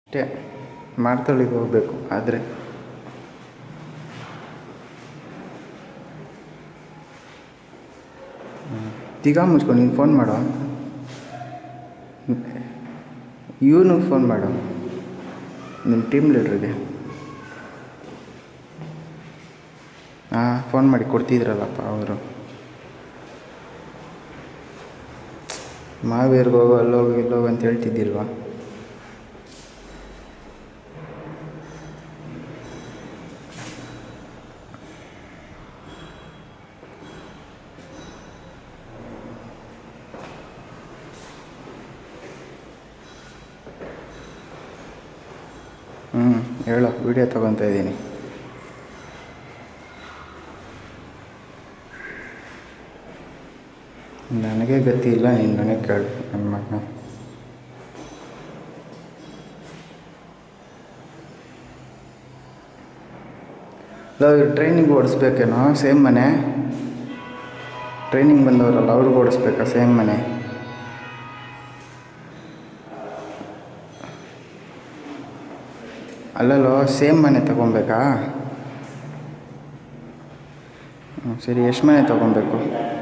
ಅಷ್ಟೇ ಮಾರ್ತಳ್ಳಿಗೆ ಹೋಗಬೇಕು ಆದರೆ ತಿಗ ಮುಚ್ಕೊಂಡು ನೀನು ಫೋನ್ ಮಾಡೋ ಇವನು ಫೋನ್ ಮಾಡು ನಿಮ್ಮ ಟೀಮ್ ಲೀಡ್ರಿಗೆ ಹಾಂ ಫೋನ್ ಮಾಡಿ ಕೊಡ್ತಿದ್ರಲ್ಲಪ್ಪ ಅವರು ಮಾವೇರ್ಗೆ ಹೋಗು ಅಲ್ಲೋಗು ಇಲ್ಲೋಗು ಅಂತ ಹೇಳ್ತಿದ್ದಿಲ್ವಾ ಹ್ಞೂ ಹೇಳೋ ವಿಡಿಯೋ ತಗೊತಾ ಇದ್ದೀನಿ ನನಗೆ ಗತಿ ಇಲ್ಲ ನೀನು ನನಗೆ ಕೇಳು ನನ್ನ ಮಗನ ಇಲ್ಲ ಟ್ರೈನಿಂಗ್ ಓಡಿಸ್ಬೇಕೇನೋ ಸೇಮ್ ಮನೆ ಟ್ರೈನಿಂಗ್ ಬಂದವರಲ್ಲ ಅವ್ರಿಗೆ ಓಡಿಸ್ಬೇಕಾ ಸೇಮ್ ಮನೆ ಅಲ್ಲಲ್ಲೋ ಸೇಮ್ ಮನೆ ತಗೊಬೇಕಾ ಹ್ಞೂ ಸರಿ ಎಷ್ಟು ಮನೆ ತಗೊಬೇಕು